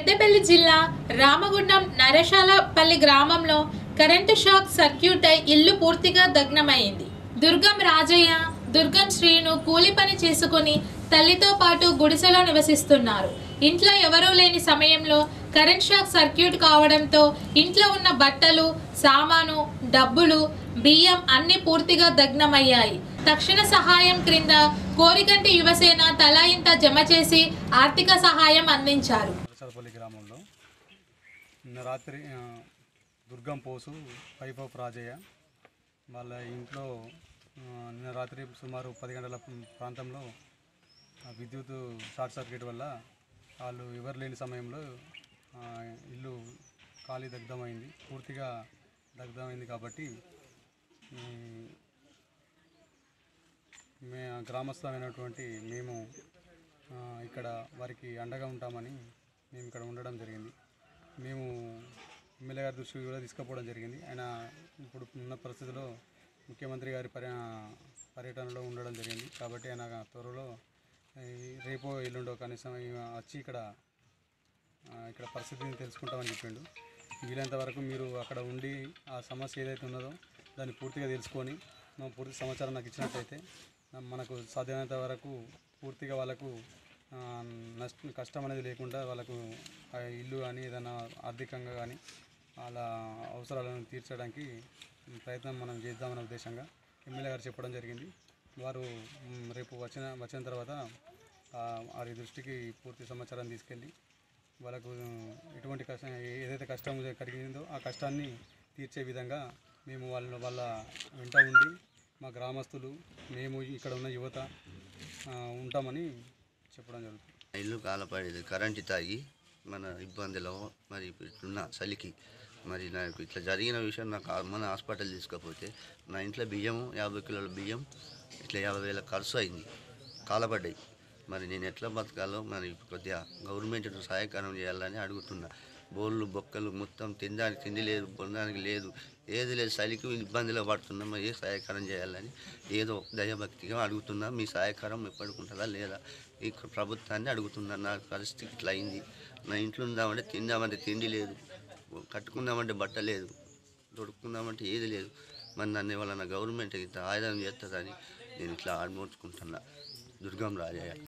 పెద్దపల్లి జిల్లా రామగుండం నరశాలపల్లి గ్రామంలో current shock circuit అయి ఇల్లు పూర్తిగా దగ్నమైంది దుర్గం రాజయ్య దుర్గం శ్రీను కూలి పని చేసుకుని తల్లితో పాటు గుడిసెలో నివసిస్తున్నారు ఇంట్లో ఎవరూ లేని సమయంలో కరెంట్ షాక్ సర్క్యూట్ కావడంతో ఇంట్లో ఉన్న బట్టలు సామాను డబ్బులు బియ్యం అన్ని పూర్తిగా దగ్నమయ్యాయి తక్షణ సహాయం క్రింద కోరికంటి యువసేన తలా ఇంత జమ చేసి ఆర్థిక సహాయం అందించారు నరసరపల్లి గ్రామంలో నిన్న రాత్రి ఆ, దుర్గం పోసు పైప్ ఆఫ్ రాజయ్య వాళ్ళ ఇంట్లో ఆ, నిన్న రాత్రి సుమారు పది గంటల ప్రాంతంలో ఆ, విద్యుత్ షార్ట్ సర్క్యూట్ వల్ల వాళ్ళు ఎవరు లేని సమయంలో ఆ, ఇల్లు ఖాళీ దగ్ధమైంది పూర్తిగా దగ్ధమైంది కాబట్టి ఈ, మే గ్రామస్థమైనటువంటి మేము ఆ, ఇక్కడ వారికి అండగా ఉంటామని మేము ఇక్కడ ఉండడం జరిగింది మేము ఎమ్మెల్యే గారి దృష్టికి కూడా తీసుకుపోవడం జరిగింది ఆయన ఇప్పుడు ఉన్న పరిస్థితిలో ముఖ్యమంత్రి గారి పర్య పర్యటనలో ఉండడం జరిగింది కాబట్టి ఆయన త్వరలో ఈ రేపో ఎల్లుండో కనీసం ఈయన వచ్చి ఇక్కడ ఆ, ఇక్కడ పరిస్థితిని తెలుసుకుంటామని చెప్పిండు వీలైనంత వరకు మీరు అక్కడ ఉండి ఆ సమస్య ఏదైతే ఉన్నదో దాన్ని పూర్తిగా తెలుసుకొని మా పూర్తి సమాచారం నాకు ఇచ్చినట్టయితే నా- మనకు సాధ్యమైనంత వరకు పూర్తిగా వాళ్ళకు ఆ, నష్ట కష్టం అనేది లేకుండా వాళ్ళకు ఆ ఇల్లు కానీ ఏదైనా ఆర్థికంగా కానీ వాళ్ళ అవసరాలను తీర్చడానికి ప్రయత్నం మనం చేద్దామనే ఉద్దేశంగా ఎమ్మెల్యే గారు చెప్పడం జరిగింది వారు మ్, రేపు వచ్చిన వచ్చిన తర్వాత ఆ, వారి దృష్టికి పూర్తి సమాచారం తీసుకెళ్ళి వాళ్ళకు ఎటువంటి కష్టం ఏదైతే కష్టం కలిగిందో ఆ కష్టాన్ని తీర్చే విధంగా మేము వాళ్ళ వాళ్ళ వెంట ఉండి మా గ్రామస్తులు మేము ఇక్కడ ఉన్న యువత ఆ, ఉంటామని చెప్పడం జరుగుతుంది ఇల్లు కాలపడేది కరెంటు తాగి మన ఇబ్బందిలో మరి ఇట్లున్న చలికి మరి నాకు ఇట్లా జరిగిన విషయం నాకు ఆ- మన హాస్పిటల్ తీసుకపోతే నా ఇంట్లో బియ్యము యాభై కిలోల బియ్యం ఇట్లా యాభై వేల ఖర్చు అయింది కాలపడ్డాయి మరి నేను ఎట్లా బతకాలో మరి కొద్దిగా గవర్నమెంట్ సహాయకారం చేయాలని అడుగుతున్నా బోళ్ళు బొక్కలు మొత్తం తినడానికి తిండి లేదు పొందడానికి లేదు ఏది లేదు చలికి ఇబ్బందిలో పడుతున్నాం మరి ఏ సహాయకారం చేయాలని ఏదో దయభక్తిగా అడుగుతున్నా మీ సహాయకారం ఎప్పటికుంటుందా లేదా ఈ ప్రభుత్వాన్ని అడుగుతున్నా నా పరిస్థితి ఇట్లా అయింది నా ఇంట్లో ఉందామంటే తిందామంటే తిండి లేదు కట్టుకుందామంటే బట్ట లేదు దొడుకుందామంటే ఏది లేదు మరి నన్ను వల్ల నా గవర్నమెంట్ ఇంత ఆయుధం చేస్తుందని నేను ఇట్లా ఆడమోర్చుకుంటున్నా దుర్గం రాజయ్య